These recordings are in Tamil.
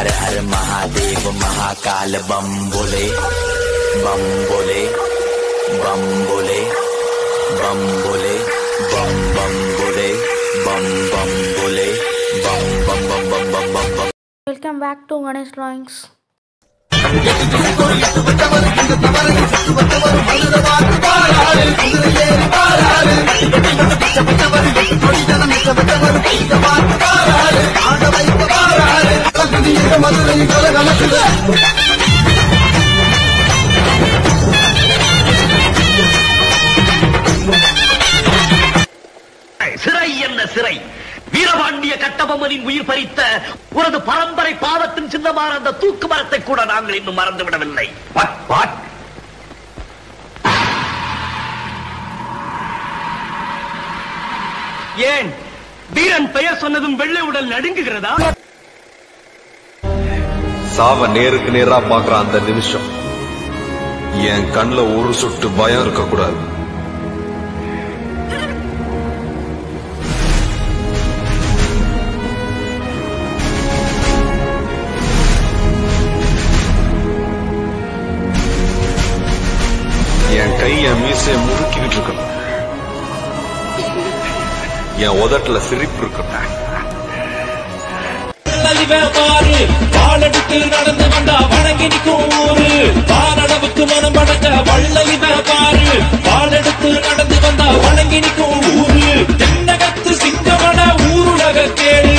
हर हर महादेव महाकाल बम बोले बम बोले बम बोले बम बोले बम बम बोले बम बम बोले बम बम बम बम बम बम बम welcome back to Ganesh drawings சிறை என்ன சிறை வீரபாண்டிய கட்டபொம்மனின் உயிர் பறித்த உனது பரம்பரை பாவத்தின் சின்னமான அந்த தூக்கு மரத்தை கூட நாங்கள் இன்னும் மறந்து விடவில்லை வாட், வாட்? ஏன் வீரன் பெயர் சொன்னதும் வெள்ளை உடல் நடுங்குகிறதா சாவ நேருக்கு நேரா பாக்குற அந்த நிமிஷம் என் கண்ணுல ஒரு சொட்டு பயம் இருக்க கூடாது என் கை என் மீசைய முறுக்கிக்கிட்டு இருக்கணும் என் உதட்டுல சிரிப்பு இருக்கணும் பாரு வாழெடுத்து நடந்து வந்தா வணங்கி நிற்கும் ஊரு வானளவுக்கு மனம் படைச்ச வள்ளலிவ பாரு வாழெடுத்து நடந்து வந்தா வணங்கி நிற்கும் ஊரு தென்னகத்து சிங்கமன ஊருலக கேடு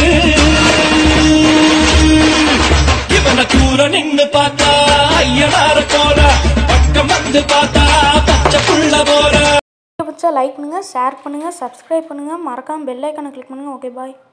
இவனை தூர நின்னு பார்த்தா ஐயனார போல பக்கம் வந்து பார்த்தா பச்சை புள்ள போல பிடிச்சா லைக் பண்ணுங்கள் ஷேர் பண்ணுங்கள் சப்ஸ்கிரைப் பண்ணுங்கள் மறக்காமல் பெல் ஐக்கனை கிளிக் பண்ணுங்கள் ஓகே பாய்